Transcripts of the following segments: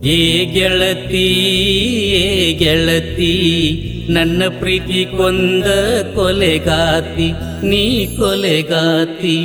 ಏ ಗೆಳತಿ ಏ ಗೆಳತಿ ನನ್ನ ಪ್ರೀತಿ ಕೊಂದ ಕೊಲೆಗಾತಿ ನೀ ಕೊಲೆಗಾತಿ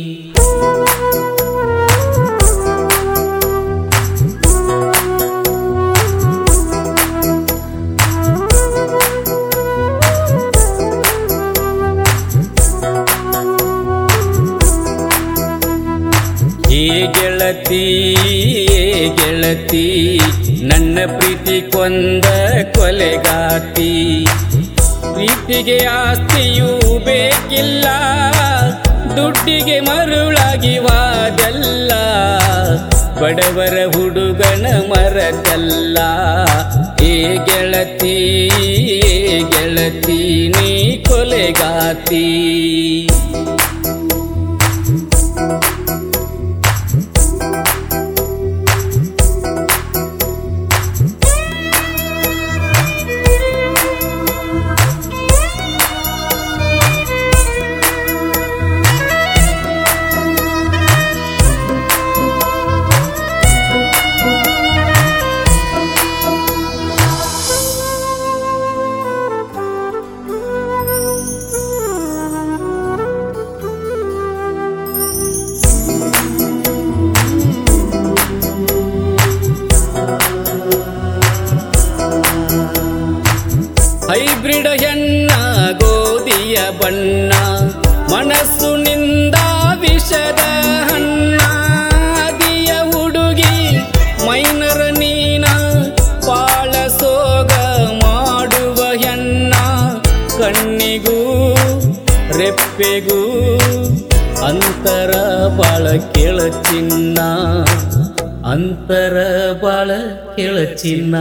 ಏ ಗೆಳತಿ ಏ ಗೆಳತಿ ನನ್ನ ಪ್ರೀತಿ ಕೊಂದ ಕೊಲೆಗಾತಿ ಪ್ರೀತಿಗೆ ಆಸ್ತಿಯೂ ಬೇಕಿಲ್ಲ ದುಡ್ಡಿಗೆ ಮರುಳಾಗಿ ವಾದಲ್ಲ ಬಡವರ ಹುಡುಗನ ಮರದಲ್ಲ ಏ ಗೆಳತಿ ಏ ಗೆಳತಿ ನೀ ಕೊಲೆಗಾತಿ ಹೈಬ್ರಿಡ್ ಹೆಣ್ಣ ಗೋಧಿಯ ಬಣ್ಣ ಮನಸ್ಸು ನಿಂದ ವಿಷದ ಹಣ್ಣ ಅದಿಯ ಹುಡುಗಿ ಮೈನರ ನೀನ ಬಾಳ ಸೋಗ ಮಾಡುವ ಹೆಣ್ಣ ಕಣ್ಣಿಗೂ ರೆಪ್ಪೆಗೂ ಅಂತರ ಬಾಳ ಕೆಳ ಚಿನ್ನ ಅಂತರ ಬಾಳ ಕೆಳ ಚಿನ್ನ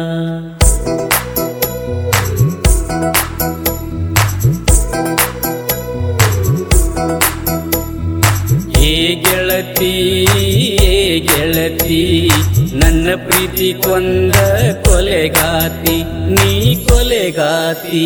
ಏ ಗೆಳತಿ ಏ ಗೆಳತಿ ನನ್ನ ಪ್ರೀತಿ ಕೊಂದ ಕೊಲೆಗಾತಿ ನೀ ಕೊಲೆಗಾತಿ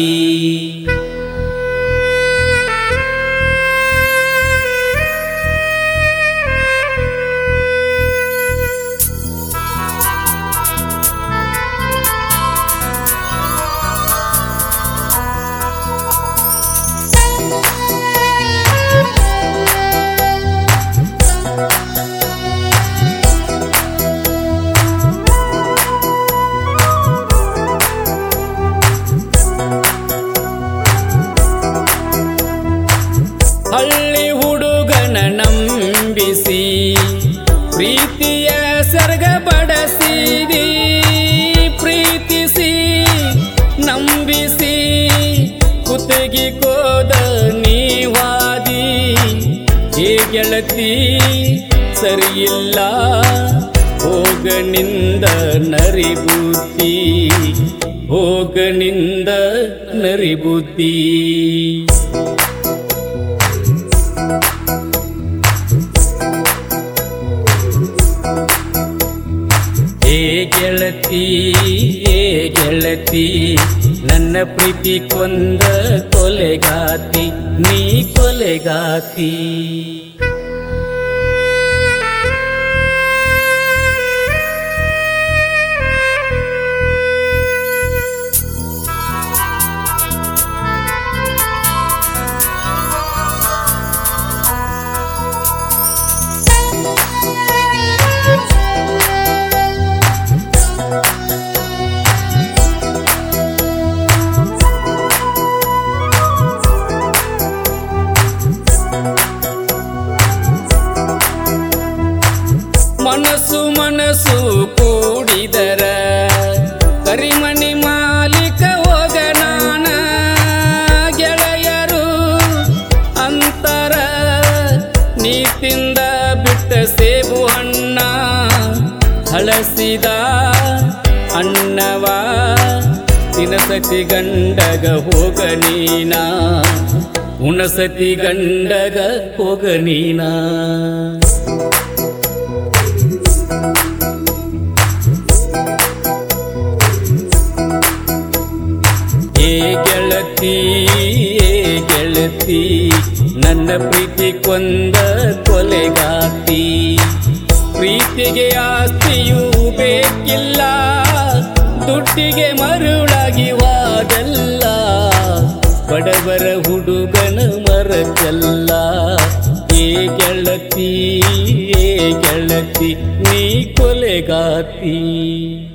ಹಳ್ಳಿ ಹುಡುಗನ ನಂಬಿಸಿ ಪ್ರೀತಿಯ ಸರ್ಗ ಬಡಸಿದಿ ಪ್ರೀತಿಸಿ ನಂಬಿಸಿ ಕುತ್ತಿಗೆ ಕೋದ ನೀವಾದಿ ಏ ಗೆಳತಿ ಸರಿಯಿಲ್ಲ ಹೋಗನಿಂದ ನರಿಬುದ್ಧಿ ಹೋಗನಿಂದ ನರಿಬುದ್ಧಿ ಏ ಗೆಳತಿ ಏ ಗೆಳತಿ ನನ್ನ ಪ್ರೀತಿ ಕೊಂದ ಕೊಲೆಗಾತಿ ನೀ ಕೊಲೆಗಾತಿ ಮನಸ್ಸು ಮನಸ್ಸು ಕೂಡಿದರ ಕರಿಮಣಿ ಮಾಲೀಕ ಹೋಗ ನಾನ ಗೆಳೆಯರು ಅಂತರ ನೀತಿಂದ ಬಿಟ್ಟ ಸೇಬು ಹಣ್ಣ ಹಳಸಿದ ಅನ್ನವ ತಿನಸತಿ ಗಂಡಗ ಹೋಗ ನೀನ ಉಣಸತಿ ಗಂಡಗ ಹೋಗ ನೀನಾ ಏ ಗೆಳತಿ ಏ ಗೆಳತಿ ನನ್ನ ಪ್ರೀತಿ ಕೊಂದ ಕೊಲೆಗಾತಿ ಪ್ರೀತಿಗೆ ಆಸ್ತಿಯೂ ಬೇಕಿಲ್ಲ ದುಡ್ಡಿಗೆ ಮರುಳಾಗಿ ವಾದಲ್ಲ ಬಡವರ ಹುಡುಗನ ಮರಚಲ್ಲ ಏ ಗೆಳತಿ ಏ ಗೆಳತಿ ನೀ ಕೊಲೆಗಾತಿ